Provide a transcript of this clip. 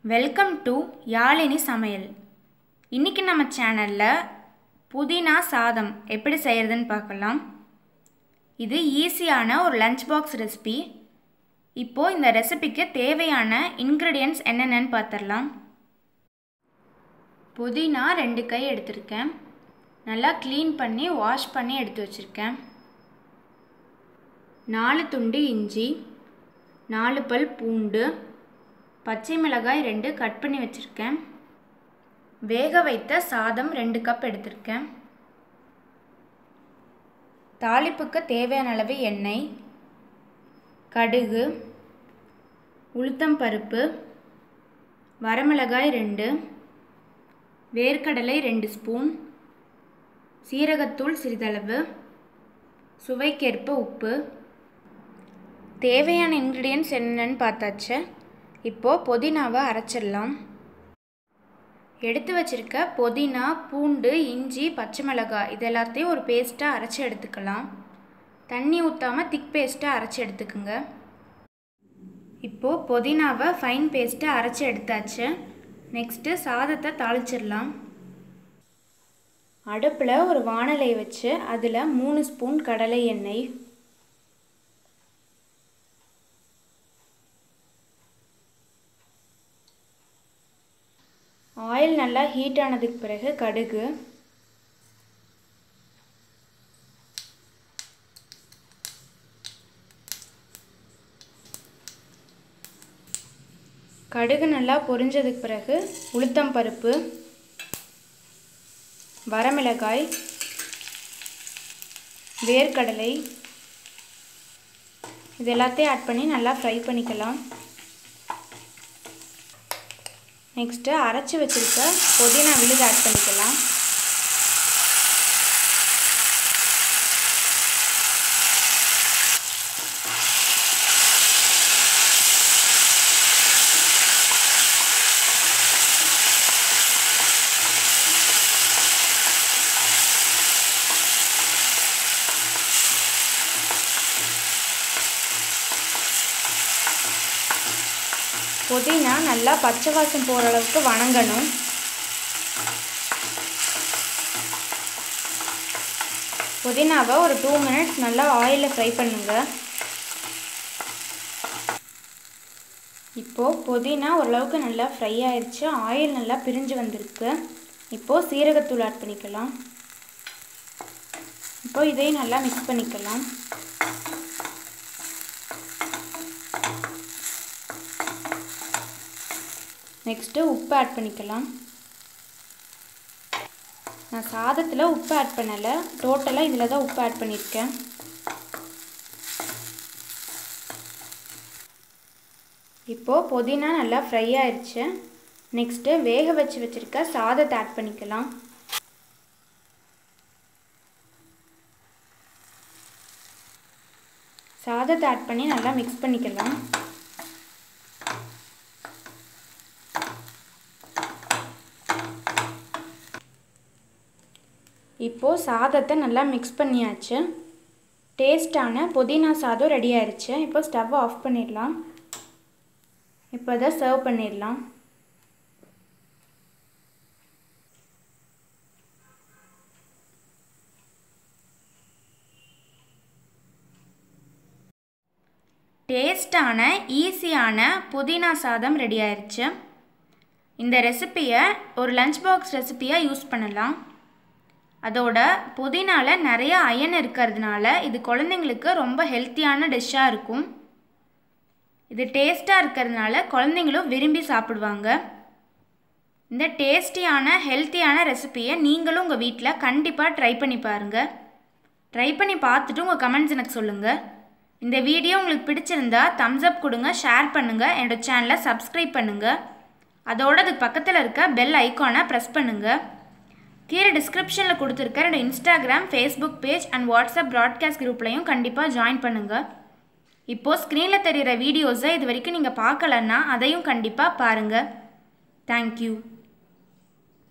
welcome to Yazhini சமையல் இன்றைக்கி நம்ம சேனலில் புதினா சாதம் எப்படி செய்கிறதுன்னு பார்க்கலாம் இது ஈஸியான ஒரு லஞ்ச் பாக்ஸ் ரெசிபி இப்போது இந்த ரெசிபிக்கு தேவையான இன்க்ரீடியன்ட்ஸ் என்னென்னு பார்த்துடலாம் புதினா ரெண்டு கை எடுத்திருக்கேன் நல்லா க்ளீன் பண்ணி வாஷ் பண்ணி எடுத்து வச்சுருக்கேன் நாலு துண்டு இஞ்சி நாலு பல் பூண்டு பச்சை மிளகாய் ரெண்டு கட் பண்ணி வச்சுருக்கேன் வேக வைத்த சாதம் ரெண்டு கப் எடுத்திருக்கேன் தாளிப்புக்கு தேவையான அளவு எண்ணெய் கடுகு உளுத்தம் பருப்பு வரமிளகாய் ரெண்டு வேர்க்கடலை ரெண்டு ஸ்பூன் சீரகத்தூள் சிறிதளவு சுவைக்கேற்ப உப்பு தேவையான இன்க்ரீடியன்ட்ஸ் என்னென்னு பார்த்தாச்சு இப்போது புதினாவை அரைச்சிடலாம் எடுத்து வச்சுருக்க புதினா பூண்டு இஞ்சி பச்சை மிளகாய் இது எல்லாத்தையும் ஒரு பேஸ்ட்டாக அரைச்சி எடுத்துக்கலாம் தண்ணி ஊற்றாமல் திக் பேஸ்ட்டாக அரைச்சி எடுத்துக்குங்க இப்போது புதினாவை ஃபைன் பேஸ்ட்டாக அரைச்சி எடுத்தாச்சு நெக்ஸ்ட்டு சாதத்தை தாளிச்சிடலாம் அடுப்பில் ஒரு வானலை வச்சு அதில் மூணு ஸ்பூன் கடலை எண்ணெய் ஆயில் நல்லா ஹீட் ஆனதுக்கு பிறகு கடுகு கடுகு நல்லா பொரிஞ்சதுக்கு பிறகு உளுத்தம் பருப்பு வரமிளகாய் வேர்க்கடலை இது எல்லாத்தையும் ஆட் பண்ணி நல்லா ஃப்ரை பண்ணிக்கலாம் நெக்ஸ்ட்டு அரைச்சி வச்சுருக்க புதினா விழுது ஆட் பண்ணிக்கலாம் புதினா நல்லா பச்சை வாசம் போகிற அளவுக்கு வணங்கணும் புதினாவை ஒரு டூ மினிட்ஸ் நல்லா ஆயிலில் ஃப்ரை பண்ணுங்க இப்போது புதினா ஓரளவுக்கு நல்லா ஃப்ரை ஆயிடுச்சு ஆயில் நல்லா பிரிஞ்சு வந்திருக்கு இப்போது சீரகத்தூள் ஆட் பண்ணிக்கலாம் இப்போது இதையும் நல்லா மிக்ஸ் பண்ணிக்கலாம் நெக்ஸ்ட்டு உப்பு ஆட் பண்ணிக்கலாம் நான் சாதத்தில் உப்பு ஆட் பண்ணலை டோட்டலாக இதில் தான் உப்பு ஆட் பண்ணியிருக்கேன் இப்போது புதினா நல்லா ஃப்ரை ஆயிடுச்சு நெக்ஸ்ட்டு வேக வச்சு வச்சுருக்க சாதத்தை ஆட் பண்ணிக்கலாம் சாதத்தை ஆட் பண்ணி நல்லா மிக்ஸ் பண்ணிக்கலாம் இப்போது சாதத்தை நல்லா மிக்ஸ் பண்ணியாச்சு டேஸ்டான புதினா சாதம் ரெடி ஆயிடுச்சு இப்போ ஸ்டவ் ஆஃப் பண்ணிடலாம் இப்போ அதை சர்வ் பண்ணிடலாம் டேஸ்டான ஈஸியான புதினா சாதம் ரெடி ஆயிடுச்சு இந்த ரெசிப்பியை ஒரு லஞ்ச் பாக்ஸ் ரெசிப்பியாக யூஸ் பண்ணலாம் அதோட புதினால நிறைய அயன் இருக்கிறதுனால இது குழந்தைங்களுக்கு ரொம்ப ஹெல்த்தியான டிஷ்ஷாக இருக்கும் இது டேஸ்ட்டாக இருக்கிறதுனால குழந்தைங்களும் விரும்பி சாப்பிடுவாங்க இந்த டேஸ்டியான ஹெல்த்தியான ரெசிப்பியை நீங்களும் உங்கள் வீட்டில் கண்டிப்பாக ட்ரை பண்ணி பாருங்கள் ட்ரை பண்ணி பார்த்துட்டு உங்கள் கமெண்ட்ஸ் எனக்கு சொல்லுங்கள் இந்த வீடியோ உங்களுக்கு பிடிச்சிருந்தா தம்ஸ் அப் கொடுங்க ஷேர் பண்ணுங்கள் என்னோடய சேனலை சப்ஸ்கிரைப் பண்ணுங்கள் அதோட அதுக்கு பக்கத்தில் இருக்க பெல் ஐக்கானை ப்ரெஸ் பண்ணுங்கள் கீழே டிஸ்கிரிப்ஷனில் கொடுத்துருக்க என்னோடய Instagram Facebook page and WhatsApp broadcast குரூப்லையும் கண்டிப்பாக ஜாயின் பண்ணுங்கள் இப்போது ஸ்க்ரீனில் தெரிகிற வீடியோஸை இது வரைக்கும் நீங்கள் பார்க்கலன்னா அதையும் கண்டிப்பாக பாருங்கள் தேங்க்யூ